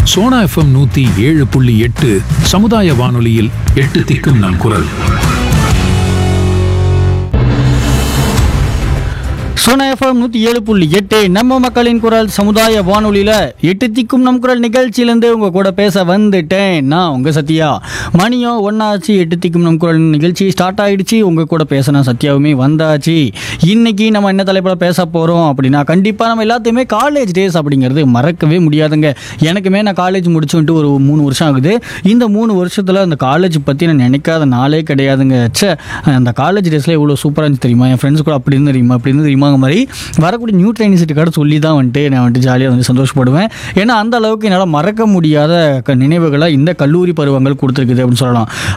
Sona FM நூத்தி ஏழு புள்ளி எட்டு சமுதாய வானொலியில் எட்டு திக்கும் நம் குரல் சோனா எஃப்எம் நூற்றி ஏழு புள்ளி எட்டு நம்ம மக்களின் குரல் சமுதாய வானொலியில் எட்டு திக்கும் நம் குரல் நிகழ்ச்சியிலேருந்து உங்கள் கூட பேச வந்துட்டேன் நான் உங்கள் சத்யா மணியும் ஒன்றாச்சு எட்டு திக்கும் நம் குரல் நிகழ்ச்சி ஸ்டார்ட் ஆயிடுச்சு உங்கள் கூட பேசின சத்யாவுமே வந்தாச்சு இன்னைக்கு நம்ம என்ன தலைப்பில் பேச போகிறோம் அப்படின்னா கண்டிப்பாக நம்ம எல்லாத்தையுமே காலேஜ் டேஸ் அப்படிங்கிறது மறக்கவே முடியாதுங்க எனக்குமே நான் காலேஜ் முடிச்சு வந்துட்டு ஒரு மூணு வருஷம் ஆகுது இந்த மூணு வருஷத்தில் அந்த காலேஜ் பற்றி நான் நினைக்காத நாளே கிடையாதுங்க ச்சே அந்த காலேஜ் டேஸில் இவ்வளோ சூப்பராக இருந்துச்சு தெரியுமா என் ஃப்ரெண்ட்ஸ் கூட அப்படி இருந்து தெரியுமா அப்படி இருந்து தெரியுமாங்க மாதிரி வரக்கூடிய நியூ ட்ரைனிசிட்டி கடை சொல்லி தான் வந்துட்டு நான் வந்துட்டு ஜாலியாக வந்து சந்தோஷப்படுவேன் ஏன்னா அந்த அளவுக்கு என்னால் மறக்க முடியாத க- நினைவுகளை இந்த கல்லூரி பருவங்கள் கொடுத்துருக்குது அப்படின்னு சொல்லலாம்